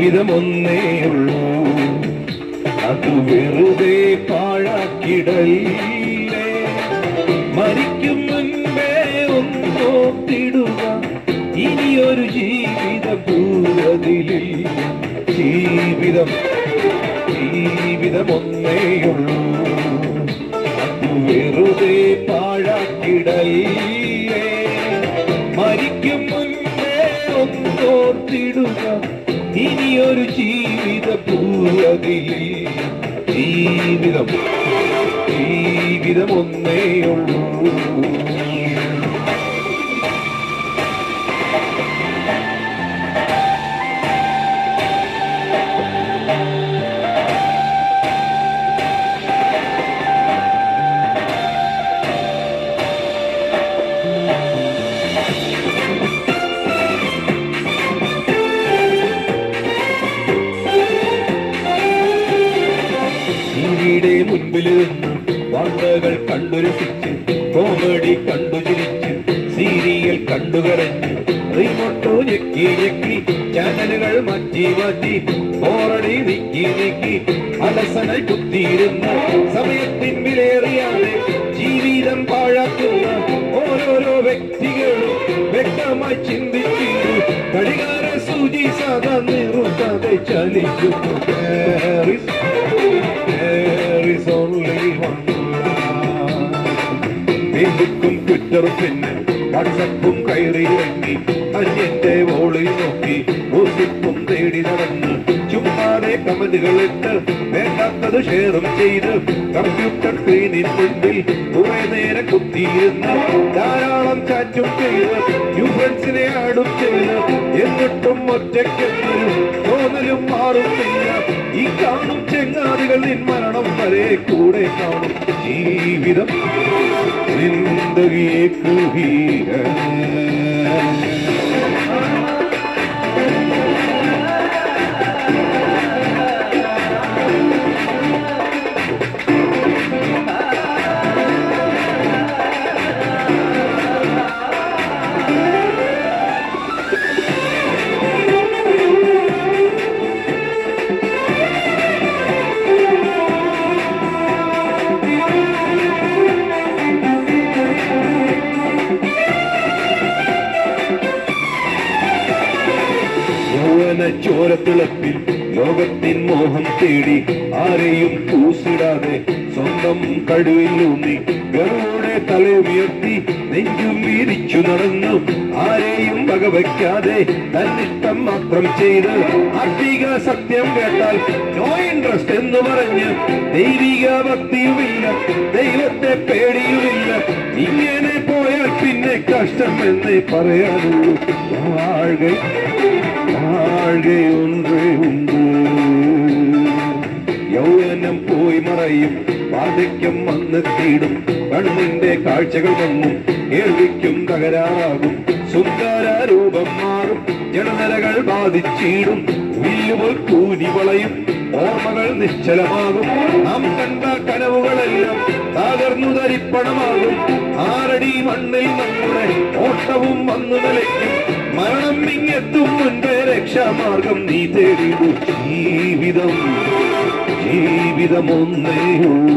ജീവിതം ഒന്നേയുള്ളൂ അത് വെറുതെ പാഴാക്കിടയില്ലേ മരിക്കും മുൻപേ ഒന്നോത്തിടുക ഇനിയൊരു ജീവിത പൂരതിലില്ല ജീവിതം ജീവിതം ഒന്നേയുള്ളൂ അത് വെറുതെ പാഴാക്കിടയില്ലേ മരിക്കും മുൻപേ ഒന്നോർത്തിടുക ഇനിയൊരു ജീവിത പൂരതിലില്ല ജീവിതം ജീവിതം ഒന്നേയുള്ളൂ ടിവിയുടെ മുൻപിൽ നിന്ന് വാർത്തകൾ കണ്ടുരസിച്ച് കോമഡി കണ്ടു ചിരിച്ച് സീരിയൽ കണ്ടുകരഞ്ഞ് റിമോട്ടോ ഞെക്കി ഞെക്കി ചാനലുകൾ മാറ്റി മാറ്റി ബോറടി നീക്കി നീക്കി അലസന കുത്തിയിരുന്ന സമയത്തിൻ വിലയേറിയാതെ ജീവിതം പാഴാക്കുന്ന ഓരോരോ വ്യക്തികളും വ്യക്തമായി ചിന്തിച്ചിരുന്നു ഘടികാര സൂചി സാധാ നിറുത്താതെ ചലിക്കുന്നു There is There is only one ഫേസ്ബുക്കും ട്വിറ്ററും പിന്നെ വാട്സപ്പും കയറി ഇറങ്ങി അന്യന്റെ വോളിൽ നോക്കി മ്യൂസിക്കും തേടി നടന്ന് ചുമ്മാതെ കമന്റുകളിട്ട് വേണ്ടാത്തത് ഷെയറും ചെയ്ത് കമ്പ്യൂട്ടർ സ്ക്രീനിൻ മുൻപിൽ കുറെ നേരം കുത്തിയിരുന്ന് ധാരാളം ചാറ്റും ചെയ്ത് ന്യൂ ഫ്രണ്ട്സിനെ ആഡും ചെയ്ത് എന്നിട്ടും ഒറ്റയ്ക്കെന്നൊരു തോന്നലും മാറുന്നില്ല ഈ കാണും ചെങ്ങാതികൾ നിൻ മരണം വരെ കൂടെ കാണും ജീവിതം जिंदगी एक ही है യൗവന ചോരത്തിളപ്പിൽ ലോകത്തിൻ മോഹം തേടി ആരെയും കൂസിടാതെ സ്വന്തം കഴിവിലൂന്നി ഗർവോടെ തലയുയർത്തി നെഞ്ചും വീതിച്ചു നടന്നു ആരെയും വകവയ്ക്കാതെ തന്നിഷ്ടം മാത്രം ചെയ്ത് ആത്മീക സത്യം കേട്ടാൽ നോ ഇൻട്രസ്റ്റ് എന്ന് പറഞ്ഞ് ദൈവിക ഭക്തിയുമില്ല ദൈവത്തെ പേടിയുമില്ല ഇങ്ങനെ പോയാൽ പിന്നെ കഷ്ടം എന്നേ പറയാനുള്ളൂ വാഴ്ക വാഴ്ക ഒன்றേ ഉണ്ട് യൗവനം പോയി മറയും വാർദ്ധക്യം വന്നെത്തിയിടും കണ്ണിന്റെ കാഴ്ചകൾ മങ്ങും കേൾവിക്കും തകരാറാകും സുന്ദര രൂപം മാറും ജനനിരകൾ ബാധിച്ചിടും വില്ലുപോൽ കൂനി വളയും ഓർമ്മകൾ നിശ്ചലമാകും നാം കണ്ട കനവുകളെല്ലാം തകർന്നു ധരിപ്പണമാകും ആറടി മണ്ണിൽ നമ്മുടെ ഓട്ടവും വന്നു നിലയ്ക്കും മരണം ഇങ്ങെത്തും മുൻപേ രക്ഷാമാർഗം നീ തേടിയിടൂ ജീവിതം ജീവിതം ഒന്നേ ഉള്ളൂ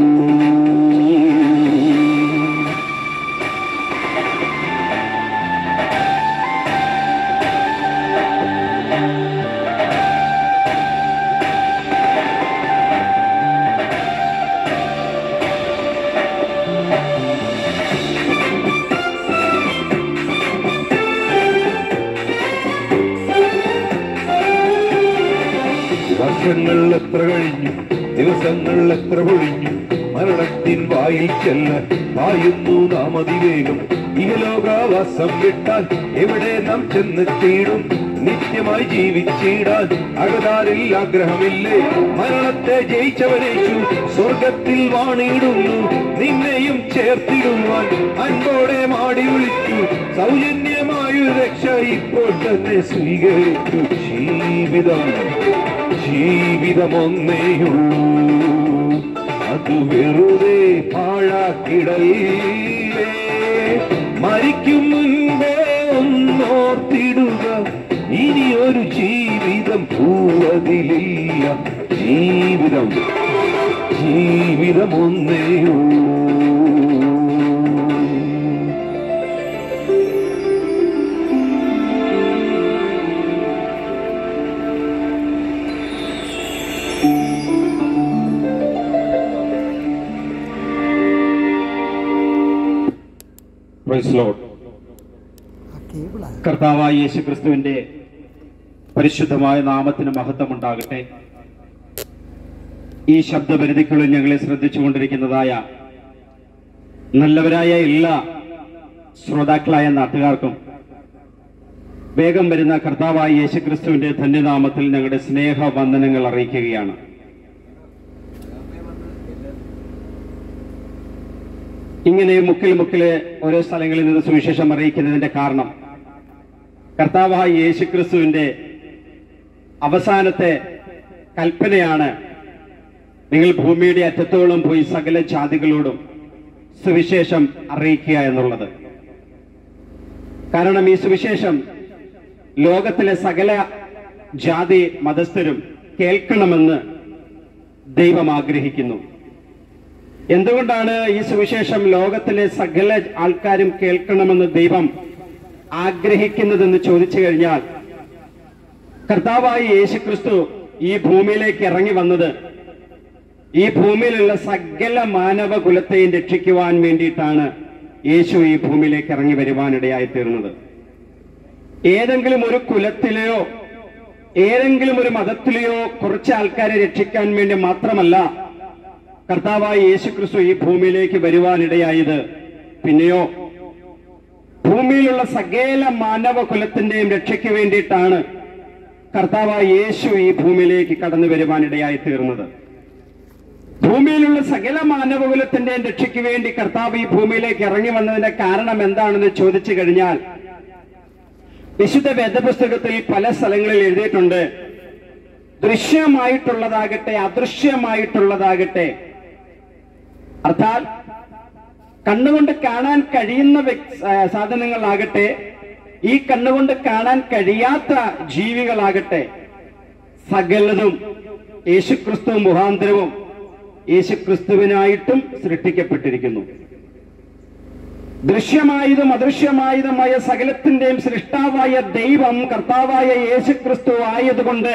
വർഷങ്ങൾ എത്ര കഴിഞ്ഞു ദിവസങ്ങൾ എത്ര പൊഴിഞ്ഞു മരണത്തിൻ വായിൽ ചെല്ല പായുന്നു നാം അതിവേഗം ഇഹലോകാവാസം വിട്ടാൽ എവിടെ നാം ചെന്നെത്തിയിടും നിത്യമായി ജീവിച്ചിടാൻ അകതാരിൽ ആഗ്രഹമില്ലേ മരണത്തെ ജയിച്ചവരേച്ചു സ്വർഗത്തിൽ വാണിടുന്നു നിന്നെയും ചേർത്തിടുവാൻ അൻപോടെ മാടി വിളിച്ചു സൗജന്യമായൊരു രക്ഷ ഇപ്പോൾ തന്നെ സ്വീകരിച്ചു ജീവിതം ജീവിതമൊന്നേയുള്ളൂ അത് വെറുതെ പാഴാക്കിടയില്ലേ മരിക്കും മുൻപേ ഒന്നോർത്തിടുക ഇനിയൊരു ജീവിതം പൂവതിലില്ല ജീവിതം ജീവിതം ഒന്നേയോ Praise Lord. ആ കേബിളാണ് കർത്താവായ യേശു ക്രിസ്തുവിന്റെ പരിശുദ്ധമായ നാമത്തിന് മഹത്വമുണ്ടാകട്ടെ ഈ ശബ്ദപരിധിക്കുള്ളിൽ ഞങ്ങളെ ശ്രദ്ധിച്ചുകൊണ്ടിരിക്കുന്നതായ നല്ലവരായ എല്ലാ ശ്രോതാക്കളായ നാട്ടുകാർക്കും വേഗം വരുന്ന കർത്താവായ യേശു ക്രിസ്തുവിന്റെ ധന്യനാമത്തിൽ ഞങ്ങളുടെ സ്നേഹ വന്ദനങ്ങൾ അറിയിക്കുകയാണ് ഇങ്ങനെ മുക്കിൽ മുക്കില് ഓരോ സ്ഥലങ്ങളിൽ നിന്ന് സുവിശേഷം അറിയിക്കുന്നതിന്റെ കാരണം കർത്താവായ യേശുക്രിസ്തുവിന്റെ അവസാനത്തെ കൽപ്പനയാണ് നിങ്ങൾ ഭൂമിയുടെ അറ്റത്തോളം പോയി സകല ജാതികളോടും സുവിശേഷം അറിയിക്കുക എന്നുള്ളത് കാരണം ഈ സുവിശേഷം ലോകത്തിലെ സകല ജാതി മതസ്ഥരും കേൾക്കണമെന്ന് ദൈവം ആഗ്രഹിക്കുന്നു എന്തുകൊണ്ടാണ് ഈ സുവിശേഷം ലോകത്തിലെ സകല ആൾക്കാരും കേൾക്കണമെന്ന് ദൈവം ആഗ്രഹിക്കുന്നതെന്ന് ചോദിച്ചു കഴിഞ്ഞാൽ കർത്താവായ യേശുക്രിസ്തു ഈ ഭൂമിയിലേക്ക് ഇറങ്ങി വന്നത് ഈ ഭൂമിയിലുള്ള സകല മാനവ കുലത്തെയും രക്ഷിക്കുവാൻ വേണ്ടിയിട്ടാണ് യേശു ഈ ഭൂമിയിലേക്ക് ഇറങ്ങി വരുവാനിടയായി തീർന്നത് ഏതെങ്കിലും ഒരു കുലത്തിലെയോ ഏതെങ്കിലും ഒരു മതത്തിലെയോ കുറച്ച് ആൾക്കാരെ രക്ഷിക്കാൻ വേണ്ടി മാത്രമല്ല കർത്താവായ യേശുക്രിസ്തു ഈ ഭൂമിയിലേക്ക് വരുവാനിടയായത് പിന്നെയോ ഭൂമിയിലുള്ള സകല മാനവ കുലത്തിന്റെയും രക്ഷയ്ക്ക് വേണ്ടിയിട്ടാണ് കർത്താവായ യേശു ഈ ഭൂമിയിലേക്ക് കടന്നു വരുവാനിടയായി തീർന്നത് ഭൂമിയിലുള്ള സകല മാനവകുലത്തിന്റെയും രക്ഷയ്ക്ക് വേണ്ടി കർത്താവ് ഈ ഭൂമിയിലേക്ക് ഇറങ്ങി വന്നതിന്റെ കാരണം എന്താണെന്ന് ചോദിച്ചു കഴിഞ്ഞാൽ വിശുദ്ധ വേദപുസ്തകത്തിൽ പല സ്ഥലങ്ങളിൽ എഴുതിയിട്ടുണ്ട് ദൃശ്യമായിട്ടുള്ളതാകട്ടെ അദൃശ്യമായിട്ടുള്ളതാകട്ടെ അർത്ഥാൽ കണ്ണുകൊണ്ട് കാണാൻ കഴിയുന്ന വ്യക്- ആ, സാധനങ്ങളാകട്ടെ ഈ കണ്ണുകൊണ്ട് കാണാൻ കഴിയാത്ത ജീവികളാകട്ടെ സകലതും യേശുക്രിസ്തു മുഖാന്തരവും യേശുക്രിസ്തുവിനായിട്ടും സൃഷ്ടിക്കപ്പെട്ടിരിക്കുന്നു ദൃശ്യമായതും അദൃശ്യമായതുമായ സകലത്തിന്റെയും സൃഷ്ടാവായ ദൈവം കർത്താവായ യേശുക്രിസ്തു ആയതുകൊണ്ട്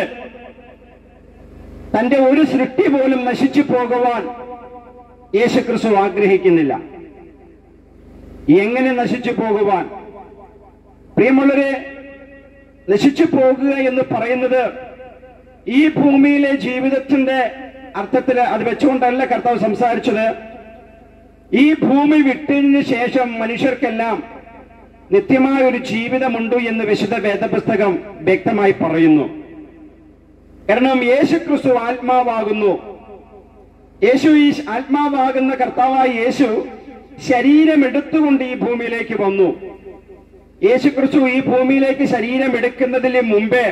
തന്റെ ഒരു സൃഷ്ടി പോലും നശിച്ചു പോകുവാൻ യേശുക്രിസ്തു ആഗ്രഹിക്കുന്നില്ല എങ്ങനെ നശിച്ചു പോകുവാൻ പ്രിയമുള്ളവരെ നശിച്ചു പോകുക എന്ന് പറയുന്നത് ഈ ഭൂമിയിലെ ജീവിതത്തിന്റെ അർത്ഥത്തിൽ അത് വെച്ചുകൊണ്ടല്ല കർത്താവ് സംസാരിച്ചത് ഈ ഭൂമി വിട്ടതിന് ശേഷം മനുഷ്യർക്കെല്ലാം നിത്യമായ ഒരു ജീവിതമുണ്ട് എന്ന് വിശുദ്ധ വേദപുസ്തകം വ്യക്തമായി പറയുന്നു കാരണം യേശുക്രിസ്തു ആത്മാവാകുന്നു യേശു ഈ ആത്മാവാകുന്ന കർത്താവായ യേശു ശരീരം എടുത്തുകൊണ്ട് ഈ ഭൂമിയിലേക്ക് വന്നു യേശുക്രിസ്തു ഈ ഭൂമിയിലേക്ക് ശരീരം എടുക്കുന്നതിന് മുമ്പേ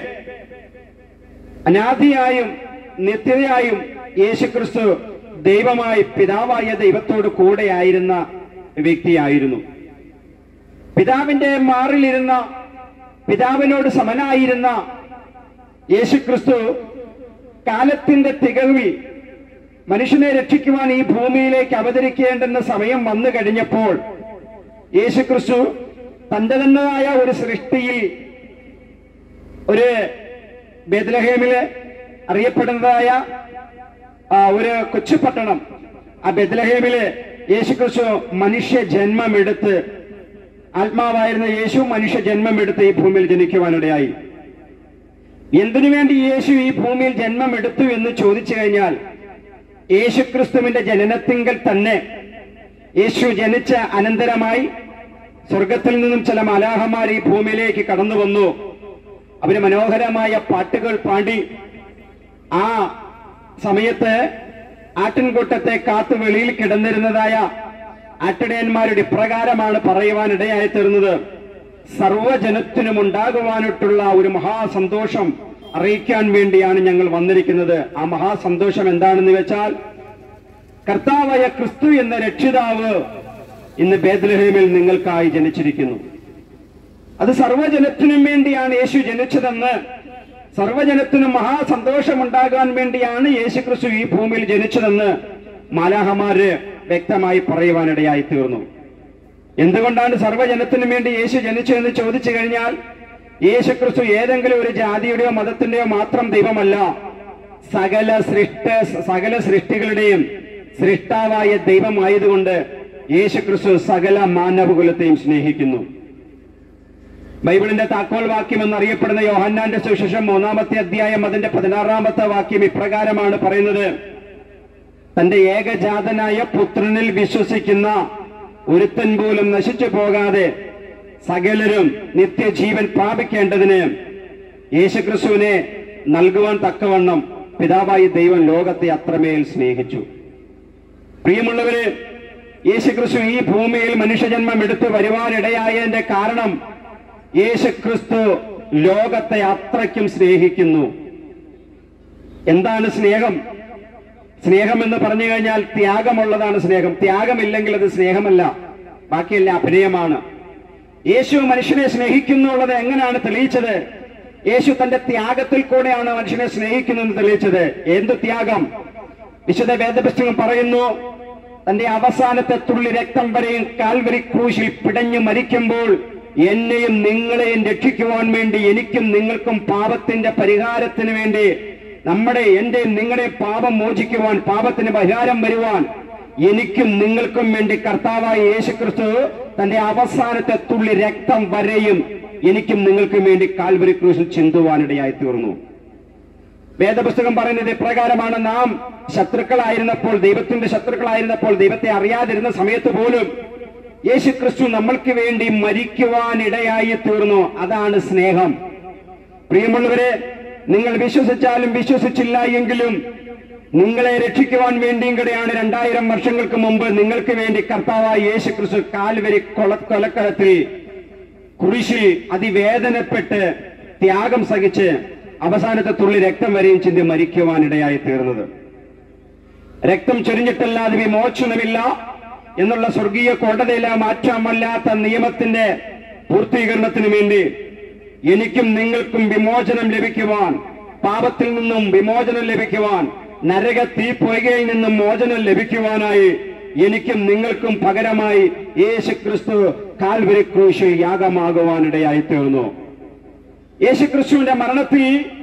അനാദിയായും നിത്യതയായും യേശുക്രിസ്തു ദൈവമായി പിതാവായ ദൈവത്തോട് കൂടെയായിരുന്ന വ്യക്തിയായിരുന്നു പിതാവിന്റെ മാറിലിരുന്ന പിതാവിനോട് സമനായിരുന്ന യേശുക്രിസ്തു കാലത്തിന്റെ തികവിൽ മനുഷ്യനെ രക്ഷിക്കുവാൻ ഈ ഭൂമിയിലേക്ക് അവതരിക്കേണ്ടെന്ന സമയം വന്നു കഴിഞ്ഞപ്പോൾ യേശുക്രിസ്തു തന്റെ തന്നതായ ഒരു സൃഷ്ടിയിൽ ഒരു ബെദ്ലഹേമില് അറിയപ്പെടുന്നതായ ആ, ഒരു കൊച്ചു പട്ടണം ആ ബെദ്ലഹേമില് യേശുക്രിസ്തു മനുഷ്യ ജന്മമെടുത്ത് ആത്മാവായിരുന്ന യേശു മനുഷ്യ ജന്മമെടുത്ത് ഈ ഭൂമിയിൽ ജനിക്കുവാനിടയായി എന്തിനു വേണ്ടി യേശു ഈ ഭൂമിയിൽ ജന്മമെടുത്തു എന്ന് ചോദിച്ചു കഴിഞ്ഞാൽ യേശുക്രിസ്തുവിന്റെ ജനനത്തിങ്കൽ തന്നെ യേശു ജനിച്ച അനന്തരമായി സ്വർഗത്തിൽ നിന്നും ചില മലാഹമാർ ഈ ഭൂമിയിലേക്ക് കടന്നു വന്നു അവര് മനോഹരമായ പാട്ടുകൾ പാടി ആ സമയത്ത് ആട്ടിൻകൂട്ടത്തെ കാത്തു വെളിയിൽ കിടന്നിരുന്നതായ ആട്ടിടയന്മാരുടെ ഇപ്രകാരമാണ് പറയുവാനിടയായി തീർന്നത് സർവജനത്തിനും ഉണ്ടാകുവാനായിട്ടുള്ള ഒരു മഹാസന്തോഷം അറിയിക്കാൻ വേണ്ടിയാണ് ഞങ്ങൾ വന്നിരിക്കുന്നത് ആ മഹാസന്തോഷം എന്താണെന്ന് വെച്ചാൽ കർത്താവായ ക്രിസ്തു എന്ന രക്ഷിതാവ് ഇന്ന് ബേദ്ലഹേമിൽ നിങ്ങൾക്കായി ജനിച്ചിരിക്കുന്നു അത് സർവ്വജനത്തിനും വേണ്ടിയാണ് യേശു ജനിച്ചതെന്ന് സർവജനത്തിനും മഹാസന്തോഷമുണ്ടാകാൻ വേണ്ടിയാണ് യേശുക്രിസ്തു ഈ ഭൂമിയിൽ ജനിച്ചതെന്ന് മാലാഹമാര് വ്യക്തമായി പറയുവാനിടയായി തീർന്നു എന്തുകൊണ്ടാണ് സർവ്വജനത്തിനും വേണ്ടി യേശു ജനിച്ചതെന്ന് ചോദിച്ചു കഴിഞ്ഞാൽ യേശുക്രിസ്തു ഏതെങ്കിലും ഒരു ജാതിയുടെയോ മതത്തിന്റെയോ മാത്രം ദൈവമല്ല സകല സൃഷ്ട സകല സൃഷ്ടികളുടെയും സൃഷ്ടാവായ ദൈവമായതുകൊണ്ട് യേശുക്രിസ്തു സകല മാനവകുലത്തെയും സ്നേഹിക്കുന്നു ബൈബിളിന്റെ താക്കോൽ വാക്യം എന്നറിയപ്പെടുന്ന യോഹന്നാന്റെ സുവിശേഷം മൂന്നാമത്തെ അധ്യായം അതിന്റെ പതിനാറാമത്തെ വാക്യം ഇപ്രകാരമാണ് പറയുന്നത് തന്റെ ഏകജാതനായ പുത്രനിൽ വിശ്വസിക്കുന്ന ഒരുത്തൻ പോലും നശിച്ചു പോകാതെ സകലരും നിത്യജീവൻ പ്രാപിക്കേണ്ടതിന് യേശുക്രിസ്തുവിനെ നൽകുവാൻ തക്കവണ്ണം പിതാവായി ദൈവം ലോകത്തെ അത്രമേൽ സ്നേഹിച്ചു പ്രിയമുള്ളവര് യേശുക്രിസ്തു ഈ ഭൂമിയിൽ മനുഷ്യജന്മം എടുത്തു വരുവാനിടയായതിന്റെ കാരണം യേശുക്രിസ്തു ലോകത്തെ അത്രയ്ക്കും സ്നേഹിക്കുന്നു എന്താണ് സ്നേഹം സ്നേഹം എന്ന് പറഞ്ഞു കഴിഞ്ഞാൽ ത്യാഗമുള്ളതാണ് സ്നേഹം ത്യാഗമില്ലെങ്കിൽ അത് സ്നേഹമല്ല ബാക്കിയെല്ലാം അഭിനയമാണ് യേശു മനുഷ്യനെ സ്നേഹിക്കുന്നുള്ളത് എങ്ങനെയാണ് തെളിയിച്ചത് യേശു തന്റെ ത്യാഗത്തിൽ കൂടെയാണ് മനുഷ്യനെ സ്നേഹിക്കുന്നതെന്ന് തെളിയിച്ചത് എന്ത് ത്യാഗം വിശുദ്ധ വേദപുസ്തകം പറയുന്നു തന്റെ അവസാനത്തെ തുള്ളി രക്തം വരെയും കാൽവരി ക്രൂശിൽ പിടഞ്ഞു മരിക്കുമ്പോൾ എന്നെയും നിങ്ങളെയും രക്ഷിക്കുവാൻ വേണ്ടി എനിക്കും നിങ്ങൾക്കും പാപത്തിന്റെ പരിഹാരത്തിന് വേണ്ടി നമ്മുടെ എന്റെ നിങ്ങളുടെ പാപം മോചിക്കുവാൻ പാപത്തിന് പരിഹാരം വരുവാൻ എനിക്കും നിങ്ങൾക്കും വേണ്ടി കർത്താവായ യേശുക്രിസ്തു തന്റെ അവസാനത്തെ തുള്ളി രക്തം വരെയും എനിക്കും നിങ്ങൾക്കും വേണ്ടി കാൽവരി ക്രൂശിൽ ചിന്തുവാനിടയായി തീർന്നു വേദപുസ്തകം പറയുന്നത് ഇപ്രകാരമാണ് നാം ശത്രുക്കളായിരുന്നപ്പോൾ ദൈവത്തിന്റെ ശത്രുക്കളായിരുന്നപ്പോൾ ദൈവത്തെ അറിയാതിരുന്ന സമയത്ത് പോലും യേശു ക്രിസ്തു നമ്മൾക്ക് വേണ്ടി മരിക്കുവാനിടയായി തീർന്നു അതാണ് സ്നേഹം പ്രിയമുള്ളവരെ നിങ്ങൾ വിശ്വസിച്ചാലും വിശ്വസിച്ചില്ല എങ്കിലും നിങ്ങളെ രക്ഷിക്കുവാൻ വേണ്ടിയും കൂടെയാണ് രണ്ടായിരം വർഷങ്ങൾക്ക് മുമ്പ് നിങ്ങൾക്ക് വേണ്ടി കർത്താവായ യേശു ക്രിസ്തു കാൽവരി കൊല കൊലക്കളത്തിൽ കുരിശിൽ അതിവേദനപ്പെട്ട് ത്യാഗം സഹിച്ച് അവസാനത്തെ തുള്ളി രക്തം വരെയും ചിന്തി മരിക്കുവാനിടയായി തീർന്നത് രക്തം ചൊരിഞ്ഞിട്ടല്ലാതെ വിമോചനമില്ല എന്നുള്ള സ്വർഗീയ കോടതിയിലെ മാറ്റമല്ലാത്ത നിയമത്തിന്റെ പൂർത്തീകരണത്തിന് വേണ്ടി എനിക്കും നിങ്ങൾക്കും വിമോചനം ലഭിക്കുവാൻ പാപത്തിൽ നിന്നും വിമോചനം ലഭിക്കുവാൻ നരക തീപ്പൊയ്കയിൽ നിന്നും മോചനം ലഭിക്കുവാനായി എനിക്കും നിങ്ങൾക്കും പകരമായി യേശു ക്രിസ്തു കാൽവരി ക്രൂശ് യാഗമാകുവാനിടയായി തീർന്നു യേശുക്രിസ്തുവിന്റെ മരണത്തിൽ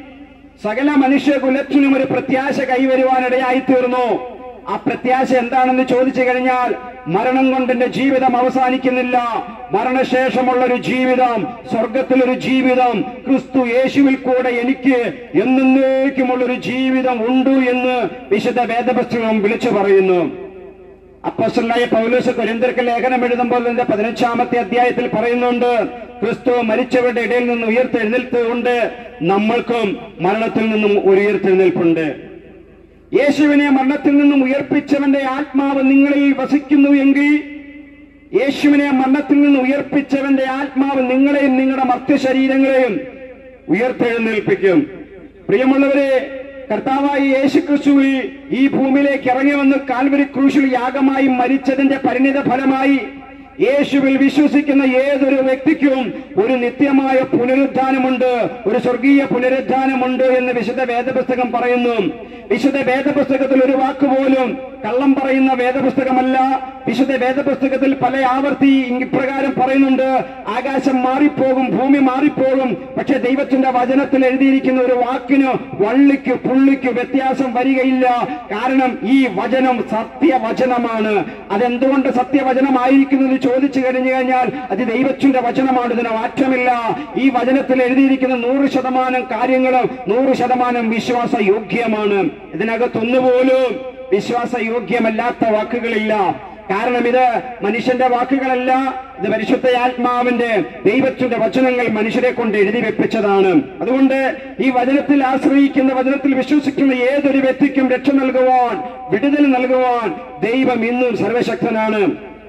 സകല മനുഷ്യകുലത്തിനും ഒരു പ്രത്യാശ കൈവരുവാനിടയായി തീർന്നു ആ പ്രത്യാശ എന്താണെന്ന് ചോദിച്ചു കഴിഞ്ഞാൽ മരണം കൊണ്ട് എന്റെ ജീവിതം അവസാനിക്കുന്നില്ല മരണശേഷമുള്ള ഒരു ജീവിതം സ്വർഗത്തിലൊരു ജീവിതം ക്രിസ്തു യേശുവിൽ കൂടെ എനിക്ക് എന്നേക്കുമുള്ള ഒരു ജീവിതം ഉണ്ട് എന്ന് വിശുദ്ധ വേദപുസ്തകം വിളിച്ചു പറയുന്നു അപ്പോസ്റ്റലായ പൗലോസ് കൊരിന്തർക്ക് ലേഖനം എഴുതുമ്പോൾ അതിന്റെ പതിനഞ്ചാമത്തെ അധ്യായത്തിൽ പറയുന്നുണ്ട് ക്രിസ്തു മരിച്ചവരുടെ ഇടയിൽ നിന്ന് ഉയർത്തെഴുന്നേൽത്തുകൊണ്ട് നമ്മൾക്കും മരണത്തിൽ നിന്നും ഒരു ഉയർത്തെഴുന്നേൽപ്പുണ്ട് യേശുവിനെ മരണത്തിൽ നിന്നും ഉയർപ്പിച്ചവന്റെ ആത്മാവ് നിങ്ങളിൽ വസിക്കുന്നു എങ്കിൽ യേശുവിനെ മരണത്തിൽ നിന്ന് ഉയർപ്പിച്ചവന്റെ ആത്മാവ് നിങ്ങളെയും നിങ്ങളുടെ മർത്യ ശരീരങ്ങളെയും ഉയർത്തെഴുന്നേൽപ്പിക്കും പ്രിയമുള്ളവരെ കർത്താവായ യേശു ക്രിസ്തുവിൽ ഈ ഭൂമിയിലേക്ക് ഇറങ്ങി വന്ന് കാൽവരി ക്രൂശിൽ യാഗമായി മരിച്ചതിന്റെ പരിണിത ഫലമായി യേശുവിൽ വിശ്വസിക്കുന്ന ഏതൊരു വ്യക്തിക്കും ഒരു നിത്യമായ പുനരുദ്ധാനമുണ്ട് ഒരു സ്വർഗീയ പുനരുദ്ധാനമുണ്ട് എന്ന് വിശുദ്ധ വേദപുസ്തകം പറയുന്നു വിശുദ്ധ വേദപുസ്തകത്തിൽ ഒരു വാക്ക് പോലും കള്ളം പറയുന്ന വേദപുസ്തകമല്ല വിശുദ്ധ വേദപുസ്തകത്തിൽ പല ആവർത്തി ഇപ്രകാരം പറയുന്നുണ്ട് ആകാശം മാറിപ്പോകും ഭൂമി മാറിപ്പോകും പക്ഷെ ദൈവത്തിന്റെ വചനത്തിൽ എഴുതിയിരിക്കുന്ന ഒരു വാക്കിന് വള്ളിക്ക് പുള്ളിക്ക് വ്യത്യാസം വരികയില്ല കാരണം ഈ വചനം സത്യവചനമാണ് അതെന്തുകൊണ്ട് സത്യവചനമായിരിക്കുന്നു എന്ന് ചോദിച്ചു കഴിഞ്ഞു കഴിഞ്ഞാൽ അത് ദൈവത്തിന്റെ വചനമാണ് ഇതിന് മാറ്റമില്ല ഈ വചനത്തിൽ എഴുതിയിരിക്കുന്ന നൂറ് ശതമാനം കാര്യങ്ങളും നൂറ് ശതമാനം വിശ്വാസയോഗ്യമാണ് ഇതിനകത്തൊന്നുപോലും വിശ്വാസയോഗ്യമല്ലാത്ത വാക്കുകളില്ല കാരണം ഇത് മനുഷ്യന്റെ വാക്കുകളല്ല ഇത് പരിശുദ്ധ ആത്മാവിന്റെ ദൈവത്തിന്റെ വചനങ്ങൾ മനുഷ്യരെ കൊണ്ട് എഴുതി വെപ്പിച്ചതാണ് അതുകൊണ്ട് ഈ വചനത്തിൽ ആശ്രയിക്കുന്ന വചനത്തിൽ വിശ്വസിക്കുന്ന ഏതൊരു വ്യക്തിക്കും രക്ഷ നൽകുവാൻ വിടുതൽ നൽകുവാൻ ദൈവം ഇന്നും സർവശക്തനാണ്